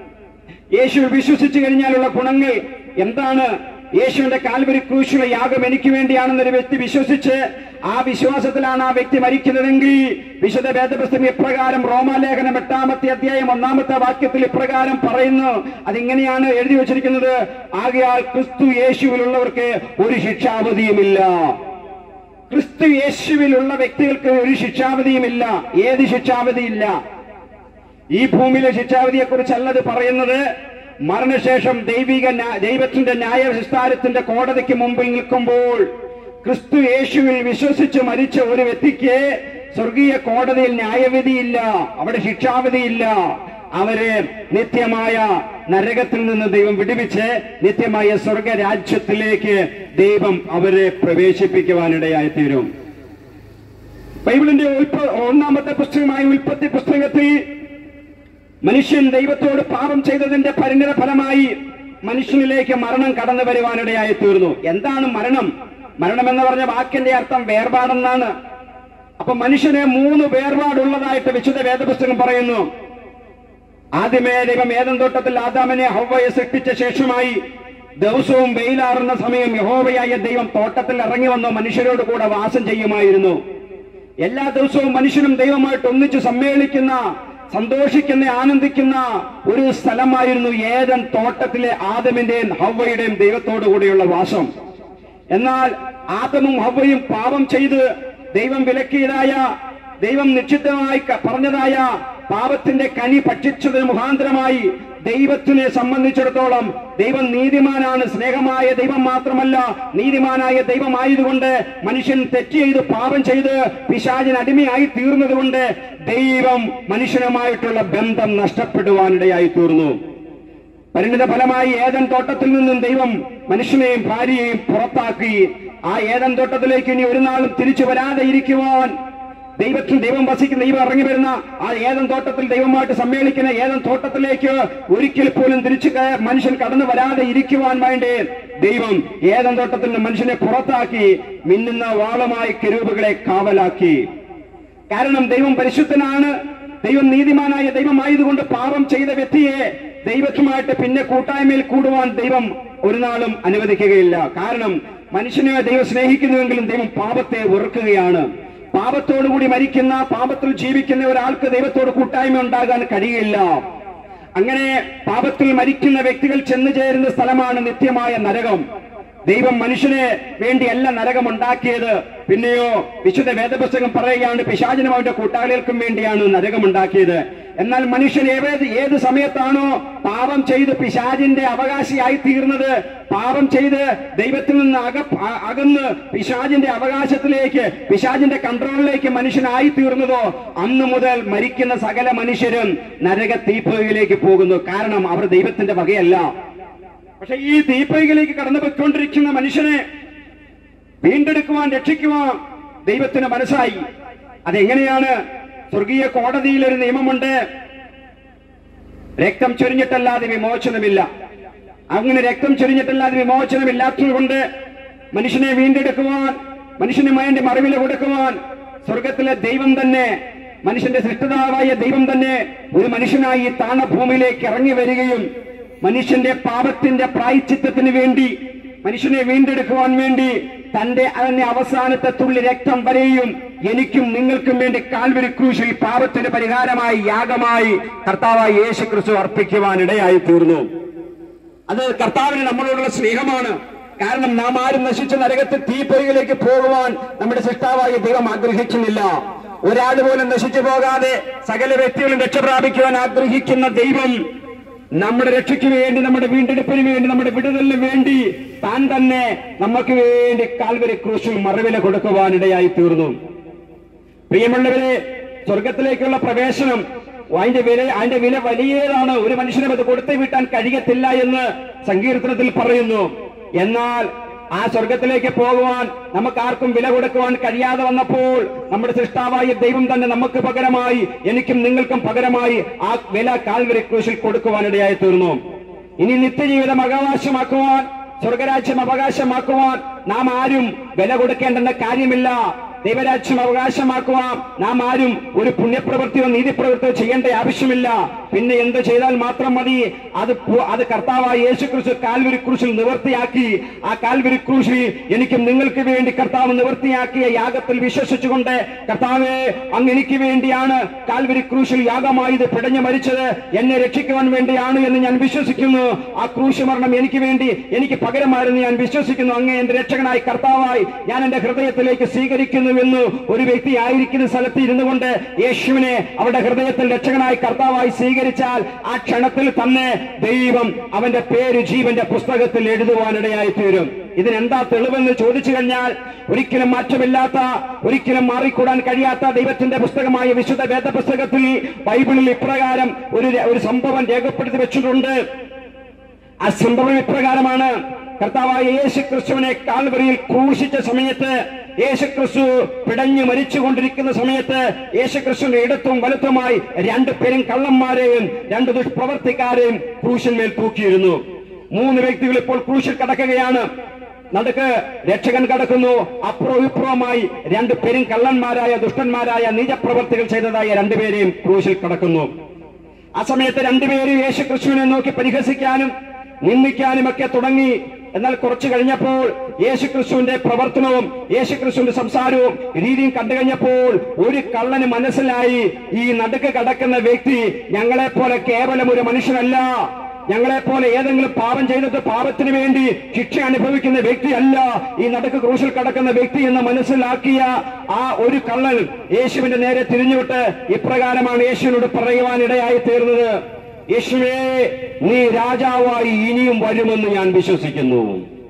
യേശു വിശ്വസിച്ചു കഴിഞ്ഞാലുള്ള ഗുണങ്ങൾ എന്താണ് യേശുവിന്റെ കാൽവരി ക്രൂശിലെ യാഗം എനിക്ക് വേണ്ടിയാണെന്നൊരു വ്യക്തി വിശ്വസിച്ച് ആ വിശ്വാസത്തിലാണ് ആ വ്യക്തി മരിക്കുന്നതെങ്കിൽ വിശുദ്ധ വേദപുസ്തകം ഇപ്രകാരം റോമാലേഖനം എട്ടാമത്തെ അധ്യായം ഒന്നാമത്തെ വാക്യത്തിൽ ഇപ്രകാരം പറയുന്നു അതിങ്ങനെയാണ് എഴുതി വച്ചിരിക്കുന്നത് ആകയാൽ ക്രിസ്തു യേശുവിലുള്ളവർക്ക് ഒരു ശിക്ഷാവധിയുമില്ല ക്രിസ്തു യേശുവിലുള്ള വ്യക്തികൾക്ക് ഒരു ശിക്ഷാവധിയുമില്ല ഏത് ശിക്ഷാവധിയില്ല ഈ ഭൂമിയിലെ ശിക്ഷാവധിയെ കുറിച്ചല്ലത് പറയുന്നത് മരണശേഷം ദൈവിക ന്യാ- ദൈവത്തിന്റെ ന്യായ വിസ്താരത്തിന്റെ കോടതിക്ക് മുമ്പിൽ നിൽക്കുമ്പോൾ ക്രിസ്തു യേശുവിൽ വിശ്വസിച്ച് മരിച്ച ഒരു വ്യക്തിക്ക് സ്വർഗീയ കോടതിയിൽ ന്യായവിധിയില്ല അവിടെ ശിക്ഷാവിധിയില്ല അവരെ നിത്യമായ നരകത്തിൽ നിന്ന് ദൈവം വിടുവിച്ച് നിത്യമായ സ്വർഗരാജ്യത്തിലേക്ക് ദൈവം അവരെ പ്രവേശിപ്പിക്കുവാനിടയായി തീരും ബൈബിളിന്റെ ഉൽപ്പ- ഒന്നാമത്തെ പുസ്തകമായ ഉൽപ്പത്തി പുസ്തകത്തിൽ മനുഷ്യൻ ദൈവത്തോട് പാപം ചെയ്തതിന്റെ പരിണിത ഫലമായി മനുഷ്യനിലേക്ക് മരണം കടന്നു വരുവാനിടയായി തീർന്നു എന്താണ് മരണം മരണം എന്ന് പറഞ്ഞ വാക്കിന്റെ അർത്ഥം വേർപാടെന്നാണ് അപ്പൊ മനുഷ്യനെ മൂന്ന് വേർപാടുള്ളതായിട്ട് വിശുദ്ധ വേദപുസ്തകം പറയുന്നു ആദ്യമേ ദൈവം ഏതൻ തോട്ടത്തിൽ ആദാമിനെ ഹൗവയെ സൃഷ്ടിച്ച ശേഷമായി ദിവസവും വെയിലാറുന്ന സമയം യഹോവയായ ദൈവം തോട്ടത്തിൽ ഇറങ്ങി വന്ന് മനുഷ്യരോട് കൂടെ വാസം ചെയ്യുമായിരുന്നു എല്ലാ ദിവസവും മനുഷ്യനും ദൈവമായിട്ട് ഒന്നിച്ച് സമ്മേളിക്കുന്ന സന്തോഷിക്കുന്ന ആനന്ദിക്കുന്ന ഒരു സ്ഥലമായിരുന്നു ഏതൻ തോട്ടത്തിലെ ആദമിന്റെയും ഹവ്വയുടെയും ദൈവത്തോടു കൂടിയുള്ള വാസം എന്നാൽ ആദമും ഹവ്വയും പാപം ചെയ്ത് ദൈവം വിലക്കിയതായ ദൈവം നിശ്ചിതമായി ക- പറഞ്ഞതായ പാപത്തിന്റെ കനി ഭക്ഷിച്ചതിന് മുഖാന്തരമായി ദൈവത്തിനെ സംബന്ധിച്ചിടത്തോളം ദൈവം നീതിമാനാണ് സ്നേഹമായ ദൈവം മാത്രമല്ല നീതിമാനായ ദൈവമായതുകൊണ്ട് മനുഷ്യൻ തെറ്റ് ചെയ്ത് പാപം ചെയ്ത് പിശാചിന് അടിമയായി തീർന്നതുകൊണ്ട് ദൈവം മനുഷ്യനുമായിട്ടുള്ള ബന്ധം നഷ്ടപ്പെടുവാനിടയായി തീർന്നു പരിണിത ഫലമായി ഏതൻ തോട്ടത്തിൽ നിന്നും ദൈവം മനുഷ്യനെയും ഭാര്യയെയും പുറത്താക്കി ആ ഏതൻ തോട്ടത്തിലേക്ക് ഇനി ഒരു നാളും തിരിച്ചു വരാതെ ഇരിക്കുവാൻ ദൈവത്തിൽ ദൈവം വസിക്കുന്ന ദൈവം ഇറങ്ങി വരുന്ന ആ ഏതൻ തോട്ടത്തിൽ ദൈവമായിട്ട് സമ്മേളിക്കുന്ന ഏതൻ തോട്ടത്തിലേക്ക് ഒരിക്കൽ പോലും തിരിച്ചു കയ- മനുഷ്യൻ കടന്നു വരാതെ ഇരിക്കുവാൻ വേണ്ടി ദൈവം ഏതൻ തോട്ടത്തിൽ നിന്ന് മനുഷ്യനെ പുറത്താക്കി മിന്നുന്ന വാളുമായി കെരൂബുകളെ കാവലാക്കി കാരണം ദൈവം പരിശുദ്ധനാണ് ദൈവം നീതിമാനായ ദൈവമായതുകൊണ്ട് പാപം ചെയ്ത വ്യക്തിയെ ദൈവത്തുമായിട്ട് പിന്നെ കൂട്ടായ്മയിൽ കൂടുവാൻ ദൈവം ഒരു നാളും അനുവദിക്കുകയില്ല കാരണം മനുഷ്യനെ ദൈവം സ്നേഹിക്കുന്നുവെങ്കിലും ദൈവം പാപത്തെ വെറുക്കുകയാണ് പാപത്തോടുകൂടി മരിക്കുന്ന പാപത്തിൽ ജീവിക്കുന്ന ഒരാൾക്ക് ദൈവത്തോട് കൂട്ടായ്മ ഉണ്ടാകാൻ കഴിയില്ല അങ്ങനെ പാപത്തിൽ മരിക്കുന്ന വ്യക്തികൾ ചെന്നു ചേരുന്ന സ്ഥലമാണ് നിത്യമായ നരകം ദൈവം മനുഷ്യന് വേണ്ടിയല്ല നരകം ഉണ്ടാക്കിയത് പിന്നെയോ വിശുദ്ധ വേദപുസ്തകം പറയുകയാണ് പിശാചിനും അവന്റെ കൂട്ടാളികൾക്കും വേണ്ടിയാണ് നരകം ഉണ്ടാക്കിയത് എന്നാൽ മനുഷ്യൻ ഏത് ഏത് സമയത്താണോ പാപം ചെയ്ത് പിശാചിന്റെ അവകാശിയായി തീർന്നത് പാപം ചെയ്ത് ദൈവത്തിൽ നിന്ന് അക അ- അകന്ന് പിശാചിന്റെ അവകാശത്തിലേക്ക് പിശാചിന്റെ കൺട്രോളിലേക്ക് മനുഷ്യനായി തീർന്നതോ അന്നു മുതൽ മരിക്കുന്ന സകല മനുഷ്യരും നരക തീപ്പുകയിലേക്ക് പോകുന്നു കാരണം അവർ ദൈവത്തിന്റെ വകയല്ല പക്ഷെ ഈ തീപ്പൈകളിലേക്ക് കടന്നു പോയിക്കൊണ്ടിരിക്കുന്ന മനുഷ്യനെ വീണ്ടെടുക്കുവാൻ രക്ഷിക്കുവാൻ ദൈവത്തിന് മനസ്സായി അതെങ്ങനെയാണ് സ്വർഗീയ കോടതിയിൽ ഒരു നിയമമുണ്ട് രക്തം ചൊരിഞ്ഞിട്ടല്ലാതെ വിമോചനമില്ല അങ്ങനെ രക്തം ചൊരിഞ്ഞിട്ടല്ലാതെ വിമോചനമില്ലാത്തതുകൊണ്ട് മനുഷ്യനെ വീണ്ടെടുക്കുവാൻ മനുഷ്യന് വേണ്ടി മറിവില കൊടുക്കുവാൻ സ്വർഗത്തിലെ ദൈവം തന്നെ മനുഷ്യന്റെ സൃഷ്ടിതാവായ ദൈവം തന്നെ ഒരു മനുഷ്യനായി ഈ താണ ഭൂമിയിലേക്ക് ഇറങ്ങി വരികയും മനുഷ്യന്റെ പാപത്തിന്റെ പ്രായച്ചിത്തത്തിന് വേണ്ടി മനുഷ്യനെ വീണ്ടെടുക്കുവാൻ വേണ്ടി തന്റെ അതിന്റെ അവസാനത്തെ തുള്ളി രക്തം വരെയും എനിക്കും നിങ്ങൾക്കും വേണ്ടി കാൽവരി ക്രൂശിൽ പാപത്തിന് പരിഹാരമായി യാഗമായി കർത്താവായ യേശു ക്രിസ്തു അർപ്പിക്കുവാൻ ഇടയായി തീർന്നു അത് കർത്താവിന് നമ്മളോടുള്ള സ്നേഹമാണ് കാരണം നാം ആരും നശിച്ച നരകത്തിൽ തീപ്പൊരിയിലേക്ക് പോകുവാൻ നമ്മുടെ സൃഷ്ടാവായ ദൈവം ആഗ്രഹിക്കുന്നില്ല ഒരാൾ പോലും നശിച്ചു പോകാതെ സകല വ്യക്തികളും രക്ഷ പ്രാപിക്കുവാൻ ആഗ്രഹിക്കുന്ന ദൈവം നമ്മുടെ രക്ഷയ്ക്ക് വേണ്ടി നമ്മുടെ വീണ്ടെടുപ്പിന് വേണ്ടി നമ്മുടെ വിടുതലിന് വേണ്ടി താൻ തന്നെ നമുക്ക് വേണ്ടി കാൽവരി ക്രൂശിൽ മറുവില കൊടുക്കുവാനിടയായി തീർന്നു പ്രിയമുള്ളവരെ സ്വർഗത്തിലേക്കുള്ള പ്രവേശനം അതിന്റെ വില അതിന്റെ വില വലിയതാണ് ഒരു മനുഷ്യനും അത് കൊടുത്തു വീട്ടാൻ കഴിയത്തില്ല എന്ന് സങ്കീർത്തനത്തിൽ പറയുന്നു എന്നാൽ ആ സ്വർഗത്തിലേക്ക് പോകുവാൻ നമുക്ക് ആർക്കും വില കൊടുക്കുവാൻ കഴിയാതെ വന്നപ്പോൾ നമ്മുടെ സൃഷ്ടാവായ ദൈവം തന്നെ നമുക്ക് പകരമായി എനിക്കും നിങ്ങൾക്കും പകരമായി ആ വില കാൽവരി ക്രൂശിൽ കൊടുക്കുവാനിടയായി തീർന്നു ഇനി നിത്യജീവിതം അവകാശമാക്കുവാൻ സ്വർഗരാജ്യം അവകാശമാക്കുവാൻ നാം ആരും വില കൊടുക്കേണ്ടെന്ന കാര്യമില്ല ദൈവരാജ്യം അവകാശമാക്കുവാൻ നാം ആരും ഒരു പുണ്യപ്രവൃത്തിയോ നീതിപ്രവൃത്തിയോ ചെയ്യേണ്ട ആവശ്യമില്ല പിന്നെ എന്ത് ചെയ്താൽ മാത്രം മതി അത് പു- അത് കർത്താവായ യേശു ക്രിസ്തു കാൽവരി ക്രൂശിൽ നിവർത്തിയാക്കി ആ കാൽവരി ക്രൂശിൽ എനിക്കും നിങ്ങൾക്ക് വേണ്ടി കർത്താവ് നിവർത്തിയാക്കിയ യാഗത്തിൽ വിശ്വസിച്ചുകൊണ്ട് കർത്താവെ അങ്ങ് എനിക്ക് വേണ്ടിയാണ് കാൽവരി ക്രൂശിൽ യാഗമായത് പിടഞ്ഞു മരിച്ചത് എന്നെ രക്ഷിക്കുവാൻ വേണ്ടിയാണ് എന്ന് ഞാൻ വിശ്വസിക്കുന്നു ആ ക്രൂശ് മരണം എനിക്ക് വേണ്ടി എനിക്ക് പകരമായിരുന്നു ഞാൻ വിശ്വസിക്കുന്നു അങ്ങ് എന്റെ രക്ഷകനായി കർത്താവായി ഞാൻ എന്റെ ഹൃദയത്തിലേക്ക് സ്വീകരിക്കുന്നുവെന്ന് ഒരു വ്യക്തി ആയിരിക്കുന്ന സ്ഥലത്ത് ഇരുന്നു കൊണ്ട് യേശുവിനെ അവരുടെ ഹൃദയത്തിൽ രക്ഷകനായി കർത്താവായി സ്വീകരിച്ചാൽ ആ ക്ഷണത്തിൽ തന്നെ ദൈവം അവന്റെ പേര് ജീവന്റെ പുസ്തകത്തിൽ എഴുതുവാനിടയായി തീരും ഇതിനെന്താ തെളിവെന്ന് ചോദിച്ചു കഴിഞ്ഞാൽ ഒരിക്കലും മാറ്റമില്ലാത്ത ഒരിക്കലും മാറിക്കൂടാൻ കഴിയാത്ത ദൈവത്തിന്റെ പുസ്തകമായ വിശുദ്ധ വേദപുസ്തകത്തിൽ ബൈബിളിൽ ഇപ്രകാരം ഒരു ഒരു സംഭവം രേഖപ്പെടുത്തി വെച്ചിട്ടുണ്ട് ആ സംഭവം ഇപ്രകാരമാണ് കർത്താവായ യേശു ക്രിസ്തുവിനെ കാൽവരിയിൽ ക്രൂശിച്ച സമയത്ത് യേശു ക്രിസ്തു പിടഞ്ഞു മരിച്ചുകൊണ്ടിരിക്കുന്ന സമയത്ത് യേശു ക്രിസ്തുവിന്റെ ഇടത്തും വലത്തുമായി രണ്ട് പേരും കള്ളന്മാരെയും രണ്ട് ദുഷ്പ്രവർത്തിക്കാരെയും ക്രൂശിന്മേൽ തൂക്കിയിരുന്നു മൂന്ന് വ്യക്തികൾ ഇപ്പോൾ ക്രൂശിൽ കിടക്കുകയാണ് നടുക്ക് രക്ഷകൻ കടക്കുന്നു അപ്പുറവും ഇപ്പുറവുമായി രണ്ട് പേരും കള്ളന്മാരായ ദുഷ്ടന്മാരായ നീചപ്രവർത്തികൾ ചെയ്തതായ രണ്ടുപേരെയും ക്രൂശിൽ കിടക്കുന്നു ആ സമയത്ത് രണ്ടുപേരും യേശു ക്രിസ്തുവിനെ നോക്കി പരിഹസിക്കാനും നിന്ദിക്കാനും ഒക്കെ തുടങ്ങി എന്നാൽ കുറച്ചു കഴിഞ്ഞപ്പോൾ യേശു ക്രിസ്തുവിന്റെ പ്രവർത്തനവും യേശു ക്രിസ്തുവിന്റെ സംസാരവും രീതിയും കണ്ടു കഴിഞ്ഞപ്പോൾ ഒരു കള്ളന് മനസ്സിലായി ഈ നടുക്ക് കടക്കുന്ന വ്യക്തി ഞങ്ങളെ പോലെ കേവലം ഒരു മനുഷ്യനല്ല ഞങ്ങളെ പോലെ ഏതെങ്കിലും പാപം ചെയ്തിട്ട് പാപത്തിന് വേണ്ടി ശിക്ഷ അനുഭവിക്കുന്ന വ്യക്തിയല്ല ഈ നടുക്ക് ക്രൂശിൽ കടക്കുന്ന വ്യക്തി എന്ന് മനസ്സിലാക്കിയ ആ ഒരു കള്ളൻ യേശുവിന്റെ നേരെ തിരിഞ്ഞുവിട്ട് ഇപ്രകാരമാണ് യേശുവിനോട് പറയുവാനിടയായി തീർന്നത് യേശുവേ നീ രാജാവായി ഇനിയും വരുമെന്ന് ഞാൻ വിശ്വസിക്കുന്നു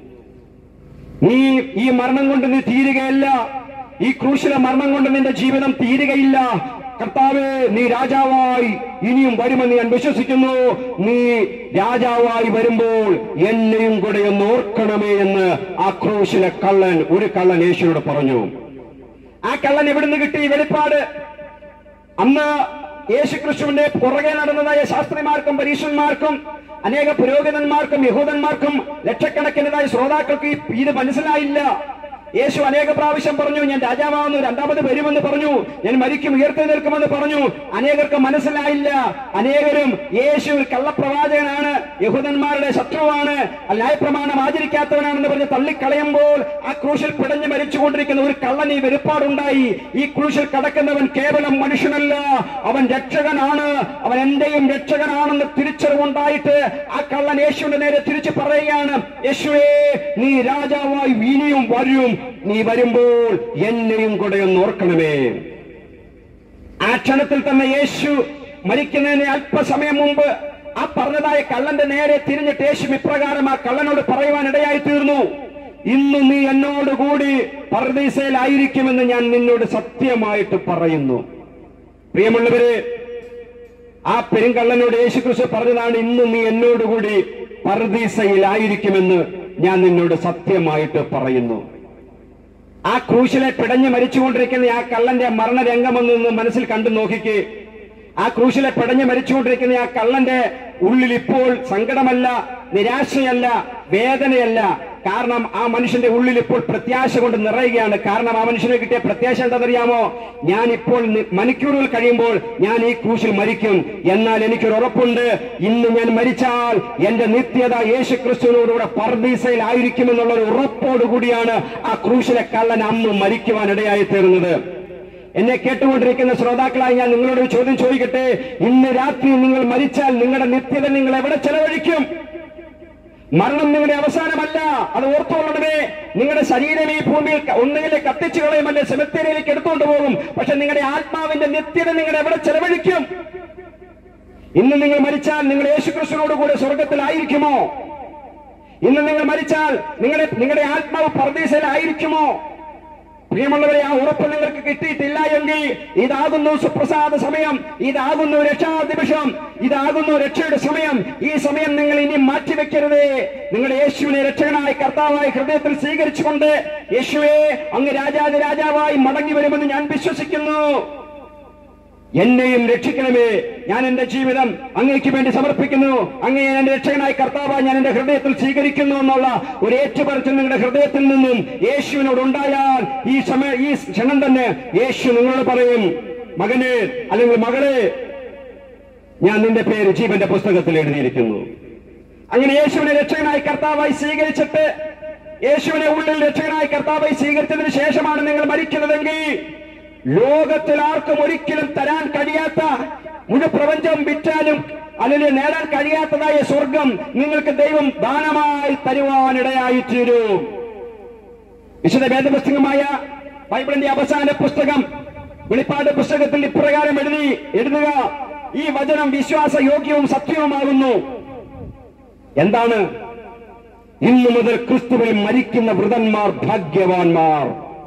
നീ ഈ മരണം കൊണ്ട് നീ തീരുകയല്ല ഈ ക്രൂശിലെ മരണം കൊണ്ട് നിന്റെ ജീവിതം തീരുകയില്ല കർത്താവേ നീ രാജാവായി ഇനിയും വരുമെന്ന് ഞാൻ വിശ്വസിക്കുന്നു നീ രാജാവായി വരുമ്പോൾ എന്നെയും കൂടെ ഒന്ന് ഓർക്കണമേ എന്ന് ആ ക്രൂശിലെ കള്ളൻ ഒരു കള്ളൻ യേശുവോട് പറഞ്ഞു ആ കള്ളൻ എവിടുന്ന് കിട്ടി ഈ വെളിപ്പാട് അന്ന് യേശുക്രിസ്തുവിന്റെ പുറകെ നടന്നതായ ശാസ്ത്രിമാർക്കും പരീക്ഷന്മാർക്കും അനേക പുരോഹിതന്മാർക്കും യഹൂദന്മാർക്കും ലക്ഷക്കണക്കിനതായ ശ്രോതാക്കൾക്ക് ഈ- ഇത് മനസ്സിലായില്ല യേശു അനേക പ്രാവശ്യം പറഞ്ഞു ഞാൻ രാജാവാകുന്നു രണ്ടാമത് വരുമെന്ന് പറഞ്ഞു ഞാൻ മരിക്കും ഉയർത്തി നിൽക്കുമെന്ന് പറഞ്ഞു അനേകർക്ക് മനസ്സിലായില്ല അനേകരും യേശു ഒരു കള്ളപ്രവാചകനാണ് യഹൂദന്മാരുടെ ശത്രുവാണ് ന്യായപ്രമാണം ആചരിക്കാത്തവനാണെന്ന് പറഞ്ഞ് തള്ളിക്കളയുമ്പോൾ ആ ക്രൂശിൽ പിടഞ്ഞു മരിച്ചുകൊണ്ടിരിക്കുന്ന ഒരു കള്ളൻ ഈ വെളിപ്പാടുണ്ടായി ഈ ക്രൂശിൽ കടക്കുന്നവൻ കേവലം മനുഷ്യനല്ല അവൻ രക്ഷകനാണ് അവൻ എന്റെയും രക്ഷകനാണെന്ന് തിരിച്ചറിവുണ്ടായിട്ട് ആ കള്ളൻ യേശുവിന്റെ നേരെ തിരിച്ചു പറയുകയാണ് യേശുവേ നീ രാജാവായി ഇനിയും വരും നീ വരുമ്പോൾ എന്നെയും കൂടെ ഒന്ന് ഓർക്കണമേ ആ ക്ഷണത്തിൽ തന്നെ യേശു മരിക്കുന്നതിന് അല്പസമയം മുമ്പ് ആ പറഞ്ഞതായ കള്ളന്റെ നേരെ തിരിഞ്ഞിട്ട് യേശു ഇപ്രകാരം ആ കള്ളനോട് പറയുവാനിടയായി തീർന്നു ഇന്ന് നീ എന്നോടുകൂടി പർദീസയിലായിരിക്കുമെന്ന് ഞാൻ നിന്നോട് സത്യമായിട്ട് പറയുന്നു പ്രിയമുള്ളവര് ആ പെരുങ്കള്ളനോട് യേശു ക്രിസ്തു പറഞ്ഞതാണ് ഇന്ന് നീ എന്നോടുകൂടി പർദീസയിലായിരിക്കുമെന്ന് ഞാൻ നിന്നോട് സത്യമായിട്ട് പറയുന്നു ആ ക്രൂശിലെ പിടഞ്ഞു മരിച്ചുകൊണ്ടിരിക്കുന്ന ആ കള്ളന്റെ മരണരംഗമെന്ന് നിന്ന് മനസ്സിൽ കണ്ടു നോക്കിക്കേ ആ ക്രൂശിലെ പിടഞ്ഞു മരിച്ചുകൊണ്ടിരിക്കുന്ന ആ കള്ളന്റെ ഉള്ളിൽ ഇപ്പോൾ സങ്കടമല്ല നിരാശയല്ല വേദനയല്ല കാരണം ആ മനുഷ്യന്റെ ഉള്ളിൽ ഇപ്പോൾ പ്രത്യാശ കൊണ്ട് നിറയുകയാണ് കാരണം ആ മനുഷ്യന് കിട്ടിയ പ്രത്യാശ എന്താണെന്നറിയാമോ ഞാൻ ഇപ്പോൾ നി- മണിക്കൂറുകൾ കഴിയുമ്പോൾ ഞാൻ ഈ ക്രൂശിൽ മരിക്കും എന്നാൽ എനിക്കൊരു ഉറപ്പുണ്ട് ഇന്ന് ഞാൻ മരിച്ചാൽ എന്റെ നിത്യത യേശു ക്രിസ്തുവിനോടുകൂടെ പർദീസയിൽ ആയിരിക്കുമെന്നുള്ള ഒരു ഉറപ്പോടുകൂടിയാണ് ആ ക്രൂശിലെ കള്ളൻ അന്ന് മരിക്കുവാനിടയായി തീർന്നത് എന്നെ കേട്ടുകൊണ്ടിരിക്കുന്ന ശ്രോതാക്കളായി ഞാൻ നിങ്ങളോട് ഒരു ചോദ്യം ചോദിക്കട്ടെ ഇന്ന് രാത്രി നിങ്ങൾ മരിച്ചാൽ നിങ്ങളുടെ നിത്യത നിങ്ങൾ എവിടെ ചെലവഴിക്കും മരണം നിങ്ങളുടെ അവസാനമല്ല അത് ഓർത്തുകൊള്ളണമേ നിങ്ങളുടെ ശരീരം ഈ ഭൂമിയിൽ ക- ഒന്നുകിൽ കത്തിച്ചു കളയുമല്ലേ സെമിത്തേരിയിലേക്ക് എടുത്തുകൊണ്ട് പോകും പക്ഷെ നിങ്ങളുടെ ആത്മാവിന്റെ നിത്യത നിങ്ങൾ എവിടെ ചെലവഴിക്കും ഇന്ന് നിങ്ങൾ മരിച്ചാൽ നിങ്ങൾ യേശുക്രിസ്തുവിനോട് കൂടെ സ്വർഗത്തിലായിരിക്കുമോ ഇന്ന് നിങ്ങൾ മരിച്ചാൽ നിങ്ങളുടെ നിങ്ങളുടെ ആത്മാവ് പർദീസയിലായിരിക്കുമോ പ്രിയമുള്ളവരെ ആ ഉറപ്പ് നിങ്ങൾക്ക് കിട്ടിയിട്ടില്ല എങ്കിൽ ഇതാകുന്നു സുപ്രസാദ സമയം ഇതാകുന്നു രക്ഷാ നിമിഷം ഇതാകുന്നു രക്ഷയുടെ സമയം ഈ സമയം നിങ്ങൾ ഇനി മാറ്റിവെക്കരുതേ നിങ്ങളുടെ യേശുവിനെ രക്ഷകനായി കർത്താവായി ഹൃദയത്തിൽ സ്വീകരിച്ചുകൊണ്ട് യേശുവെ അങ്ങ് രാജാതി രാജാവായി മടങ്ങി വരുമെന്ന് ഞാൻ വിശ്വസിക്കുന്നു എന്നെയും രക്ഷിക്കണമേ ഞാൻ എന്റെ ജീവിതം അങ്ങേക്ക് വേണ്ടി സമർപ്പിക്കുന്നു അങ്ങയെ എന്റെ രക്ഷകനായി കർത്താവ് ഞാൻ എന്റെ ഹൃദയത്തിൽ സ്വീകരിക്കുന്നു എന്നുള്ള ഒരു ഏറ്റുപറച്ചിൽ നിങ്ങളുടെ ഹൃദയത്തിൽ നിന്നും യേശുവിനോട് ഉണ്ടായാൽ ഈ സമയ ഈ ക്ഷണം തന്നെ യേശു നിങ്ങളോട് പറയും മകനെ അല്ലെങ്കിൽ മകളെ ഞാൻ നിന്റെ പേര് ജീവന്റെ പുസ്തകത്തിൽ എഴുതിയിരിക്കുന്നു അങ്ങനെ യേശുവിനെ രക്ഷകനായി കർത്താവായി സ്വീകരിച്ചിട്ട് യേശുവിനെ ഉള്ളിൽ രക്ഷകനായി കർത്താവായി സ്വീകരിച്ചതിന് ശേഷമാണ് നിങ്ങൾ മരിക്കുന്നതെങ്കിൽ ലോകത്തിൽ ആർക്കും ഒരിക്കലും തരാൻ കഴിയാത്ത മുഴു പ്രപഞ്ചം വിറ്റാലും അല്ലെങ്കിൽ നേടാൻ കഴിയാത്തതായ സ്വർഗം നിങ്ങൾക്ക് ദൈവം ദാനമായി തരുവാനിടയായി തീരും വിശുദ്ധ വേദപുസ്തകമായ ബൈബിളിന്റെ അവസാന പുസ്തകം വെളിപ്പാട് പുസ്തകത്തിൽ ഇപ്രകാരം എഴുതി എഴുതുക ഈ വചനം വിശ്വാസയോഗ്യവും സത്യവുമാകുന്നു എന്താണ് ഇന്നു മുതൽ ക്രിസ്തുവിൽ മരിക്കുന്ന വൃതന്മാർ ഭാഗ്യവാന്മാർ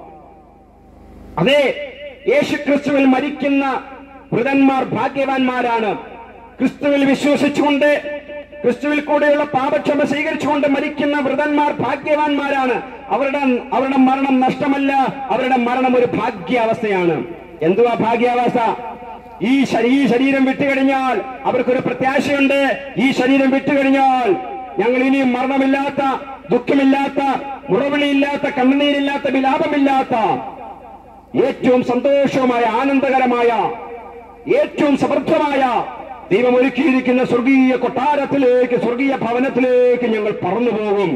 അതെ യേശു ക്രിസ്തുവിൽ മരിക്കുന്ന വൃതന്മാർ ഭാഗ്യവാന്മാരാണ് ക്രിസ്തുവിൽ വിശ്വസിച്ചുകൊണ്ട് ക്രിസ്തുവിൽ കൂടെയുള്ള പാപക്ഷമ സ്വീകരിച്ചുകൊണ്ട് മരിക്കുന്ന വൃതന്മാർ ഭാഗ്യവാന്മാരാണ് അവരുടെ അവരുടെ മരണം നഷ്ടമല്ല അവരുടെ മരണം ഒരു ഭാഗ്യാവസ്ഥയാണ് എന്തുവാ ഭാഗ്യാവസ്ഥ ഈ ശരീ ഈ ശരീരം വിട്ടുകഴിഞ്ഞാൽ അവർക്കൊരു പ്രത്യാശയുണ്ട് ഈ ശരീരം വിട്ടുകഴിഞ്ഞാൽ ഞങ്ങൾ ഇനിയും മരണമില്ലാത്ത ദുഃഖമില്ലാത്ത മുറവിളിയില്ലാത്ത കണ്ണുനീരില്ലാത്ത വിലാപമില്ലാത്ത ഏറ്റവും സന്തോഷവുമായ ആനന്ദകരമായ ഏറ്റവും സമൃദ്ധമായ ദൈവം ഒരുക്കിയിരിക്കുന്ന സ്വർഗീയ കൊട്ടാരത്തിലേക്ക് സ്വർഗീയ ഭവനത്തിലേക്ക് ഞങ്ങൾ പറന്നു പോകും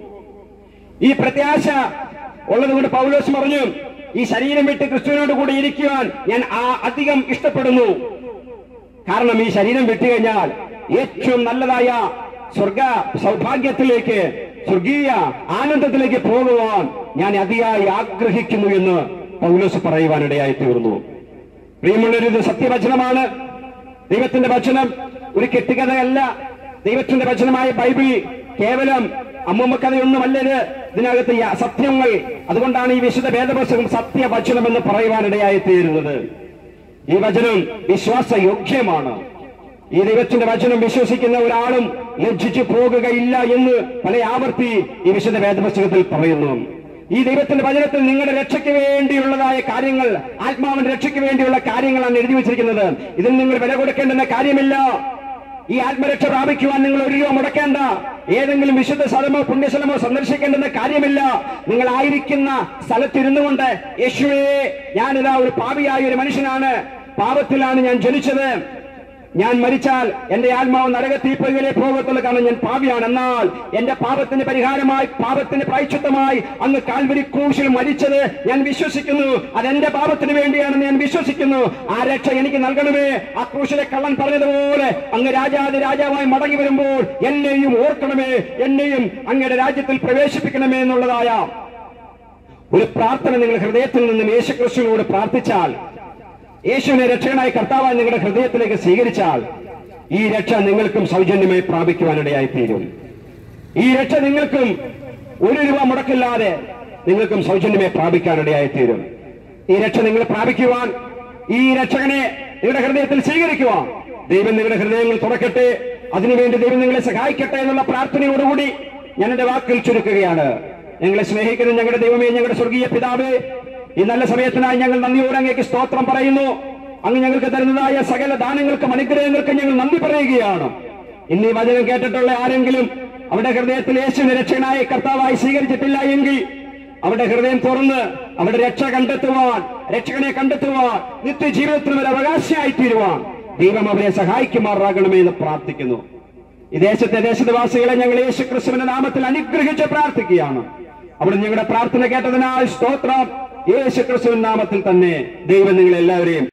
ഈ പ്രത്യാശ ഉള്ളതുകൊണ്ട് പൗലോസ് പറഞ്ഞു ഈ ശരീരം വിട്ട് ക്രിസ്തുവിനോട് കൂടി ഇരിക്കുവാൻ ഞാൻ ആ അധികം ഇഷ്ടപ്പെടുന്നു കാരണം ഈ ശരീരം വിട്ടുകഴിഞ്ഞാൽ ഏറ്റവും നല്ലതായ സ്വർഗ സൗഭാഗ്യത്തിലേക്ക് സ്വർഗീയ ആനന്ദത്തിലേക്ക് പോകുവാൻ ഞാൻ അതിയായി ആഗ്രഹിക്കുന്നു എന്ന് പൗലോസ് പറയുവാനിടയായി തീർന്നു പ്രിയമുള്ളൊരു ഇത് സത്യവചനമാണ് ദൈവത്തിന്റെ വചനം ഒരു കെട്ടുകഥയല്ല ദൈവത്തിന്റെ വചനമായ ബൈബിൾ കേവലം അമ്മൂമ്മ കഥയൊന്നുമല്ലത് ഇതിനകത്ത് ഈ സത്യങ്ങൾ അതുകൊണ്ടാണ് ഈ വിശുദ്ധ വേദപുസ്തകം സത്യവചനം എന്ന് പറയുവാനിടയായി തീരുന്നത് ഈ വചനം വിശ്വാസയോഗ്യമാണ് ഈ ദൈവത്തിന്റെ വചനം വിശ്വസിക്കുന്ന ഒരാളും ലജ്ജിച്ചു പോകുകയില്ല എന്ന് പല ആവർത്തി ഈ വിശുദ്ധ വേദപുസ്തകത്തിൽ പറയുന്നു ഈ ദൈവത്തിന്റെ വചനത്തിൽ നിങ്ങളുടെ രക്ഷയ്ക്ക് വേണ്ടിയുള്ളതായ കാര്യങ്ങൾ ആത്മാവിന്റെ രക്ഷയ്ക്ക് വേണ്ടിയുള്ള കാര്യങ്ങളാണ് എഴുതി വെച്ചിരിക്കുന്നത് ഇതിൽ നിങ്ങൾ വില കൊടുക്കേണ്ടുന്ന കാര്യമില്ല ഈ ആത്മരക്ഷ പ്രാപിക്കുവാൻ നിങ്ങൾ ഒരു രൂപ മുടക്കേണ്ട ഏതെങ്കിലും വിശുദ്ധ സ്ഥലമോ പുണ്യസ്ഥലമോ സന്ദർശിക്കേണ്ടെന്ന കാര്യമില്ല നിങ്ങൾ ആയിരിക്കുന്ന സ്ഥലത്തിരുന്നു കൊണ്ട് യേശുവേ ഞാനിതാ ഒരു പാപിയായ ഒരു മനുഷ്യനാണ് പാപത്തിലാണ് ഞാൻ ജനിച്ചത് ഞാൻ മരിച്ചാൽ എന്റെ ആത്മാവ് നരകത്തീപ്പുകളെ പോകത്തുള്ളൂ കാരണം ഞാൻ പാപിയാണ് എന്നാൽ എന്റെ പാപത്തിന് പരിഹാരമായി പാപത്തിന് പ്രായച്ചിത്തമായി അങ്ങ് കാൽവരി ക്രൂശിൽ മരിച്ചത് ഞാൻ വിശ്വസിക്കുന്നു അതെന്റെ പാപത്തിന് വേണ്ടിയാണെന്ന് ഞാൻ വിശ്വസിക്കുന്നു ആ രക്ഷ എനിക്ക് നൽകണമേ ആ ക്രൂശിലെ കള്ളൻ പറഞ്ഞതുപോലെ അങ്ങ് രാജാതി രാജാവായി മടങ്ങി വരുമ്പോൾ എന്നെയും ഓർക്കണമേ എന്നെയും അങ്ങയുടെ രാജ്യത്തിൽ പ്രവേശിപ്പിക്കണമേ എന്നുള്ളതായ ഒരു പ്രാർത്ഥന നിങ്ങൾ ഹൃദയത്തിൽ നിന്നും യേശുക്രിസ്തുവിനോട് പ്രാർത്ഥിച്ചാൽ യേശുവിനെ രക്ഷകനായി കർത്താവായി നിങ്ങളുടെ ഹൃദയത്തിലേക്ക് സ്വീകരിച്ചാൽ ഈ രക്ഷ നിങ്ങൾക്കും സൗജന്യമായി പ്രാപിക്കുവാനിടയായി തീരും ഈ രക്ഷ നിങ്ങൾക്കും ഒരു രൂപ മുടക്കില്ലാതെ നിങ്ങൾക്കും സൗജന്യമായി പ്രാപിക്കാനിടയായി തീരും ഈ രക്ഷ നിങ്ങൾ പ്രാപിക്കുവാൻ ഈ രക്ഷകനെ നിങ്ങളുടെ ഹൃദയത്തിൽ സ്വീകരിക്കുവാൻ ദൈവം നിങ്ങളുടെ ഹൃദയങ്ങൾ തുറക്കട്ടെ അതിനുവേണ്ടി ദൈവം നിങ്ങളെ സഹായിക്കട്ടെ എന്നുള്ള പ്രാർത്ഥനയോടുകൂടി ഞാൻ എന്റെ വാക്കുകൾ ചുരുക്കുകയാണ് ഞങ്ങളെ സ്നേഹിക്കുന്ന ഞങ്ങളുടെ ദൈവമേ ഞങ്ങളുടെ സ്വർഗീയ പിതാവേ ഈ നല്ല സമയത്തിനായി ഞങ്ങൾ നന്ദിയോടെ അങ്ങേക്ക് സ്തോത്രം പറയുന്നു അങ്ങ് ഞങ്ങൾക്ക് തരുന്നതായ സകല ദാനങ്ങൾക്കും അനുഗ്രഹങ്ങൾക്കും ഞങ്ങൾ നന്ദി പറയുകയാണ് ഇന്ന് ഈ വചനം കേട്ടിട്ടുള്ള ആരെങ്കിലും അവരുടെ ഹൃദയത്തിൽ യേശുവിനെ രക്ഷകനായ കർത്താവായി സ്വീകരിച്ചിട്ടില്ല എങ്കിൽ അവരുടെ ഹൃദയം തുറന്ന് അവരുടെ രക്ഷ കണ്ടെത്തുവാൻ രക്ഷകനെ കണ്ടെത്തുവാൻ നിത്യജീവിതത്തിന് ഒരു അവകാശമായി തീരുവാൻ ദൈവം അവരെ സഹായിക്കുമാറാകണമേ എന്ന് പ്രാർത്ഥിക്കുന്നു ഈ ദേശത്തെ ദേശനിവാസികളെ ഞങ്ങൾ യേശു ക്രിസ്തുവിന്റെ നാമത്തിൽ അനുഗ്രഹിച്ച് പ്രാർത്ഥിക്കുകയാണ് അവിടെ ഞങ്ങളുടെ പ്രാർത്ഥന കേട്ടതിനാൽ സ്തോത്രം യേശു ക്രിസ്തുവിൻ നാമത്തിൽ തന്നെ ദൈവം നിങ്ങളെല്ലാവരെയും